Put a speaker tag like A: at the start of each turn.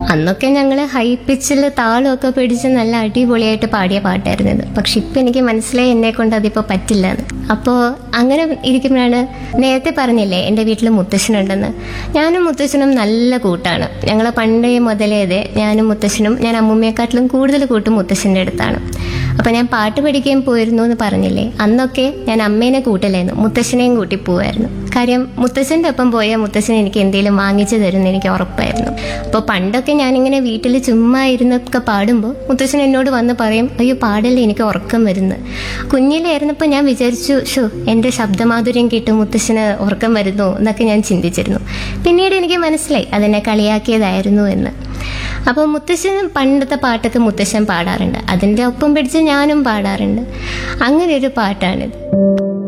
A: അന്നൊക്കെ ഞങ്ങൾ ഹൈ പിച്ചിൽ താളമൊക്കെ പിടിച്ച് നല്ല അടിപൊളിയായിട്ട് പാടിയ പാട്ടായിരുന്നു ഇത് പക്ഷെ ഇപ്പം എനിക്ക് മനസ്സിലായി എന്നെ കൊണ്ട് അതിപ്പോൾ പറ്റില്ല എന്ന് അപ്പോൾ അങ്ങനെ ഇരിക്കുമ്പോഴാണ് നേരത്തെ പറഞ്ഞില്ലേ എൻ്റെ വീട്ടിൽ മുത്തശ്ശനുണ്ടെന്ന് ഞാനും മുത്തശ്ശനും നല്ല കൂട്ടാണ് ഞങ്ങൾ പണ്ടേ മുതലേ അതെ ഞാനും മുത്തശ്ശനും ഞാൻ അമ്മൂമ്മയെക്കാട്ടിലും കൂടുതൽ കൂട്ടും മുത്തശ്ശൻ്റെ അടുത്താണ് അപ്പം ഞാൻ പാട്ട് പഠിക്കാൻ പോയിരുന്നു എന്ന് പറഞ്ഞില്ലേ അന്നൊക്കെ ഞാൻ അമ്മേനെ കൂട്ടില്ലായിരുന്നു മുത്തശ്ശനെയും കൂട്ടി പോവായിരുന്നു കാര്യം മുത്തശ്ശൻ്റെ ഒപ്പം പോയാൽ മുത്തശ്ശൻ എനിക്ക് എന്തെങ്കിലും വാങ്ങിച്ചു തരുമെന്ന് എനിക്ക് ഉറപ്പായിരുന്നു അപ്പോൾ പണ്ടൊക്കെ ഞാനിങ്ങനെ വീട്ടിൽ ചുമ്മാ ഇരുന്നൊക്കെ പാടുമ്പോൾ മുത്തശ്ശൻ എന്നോട് വന്ന് പറയും അയ്യോ പാടല്ലേ എനിക്ക് ഉറക്കം വരുന്നു കുഞ്ഞിലായിരുന്നപ്പോൾ ഞാൻ വിചാരിച്ചു ഷോ എൻ്റെ ശബ്ദമാധുര്യം കേട്ട് മുത്തശ്ശന് ഉറക്കം വരുന്നു എന്നൊക്കെ ഞാൻ ചിന്തിച്ചിരുന്നു പിന്നീട് എനിക്ക് മനസ്സിലായി അതെന്നെ കളിയാക്കിയതായിരുന്നു എന്ന് അപ്പോൾ മുത്തശ്ശൻ പണ്ടത്തെ പാട്ടൊക്കെ മുത്തശ്ശൻ പാടാറുണ്ട് അതിൻ്റെ ഒപ്പം പിടിച്ച് ഞാനും പാടാറുണ്ട് അങ്ങനെ ഒരു പാട്ടാണിത്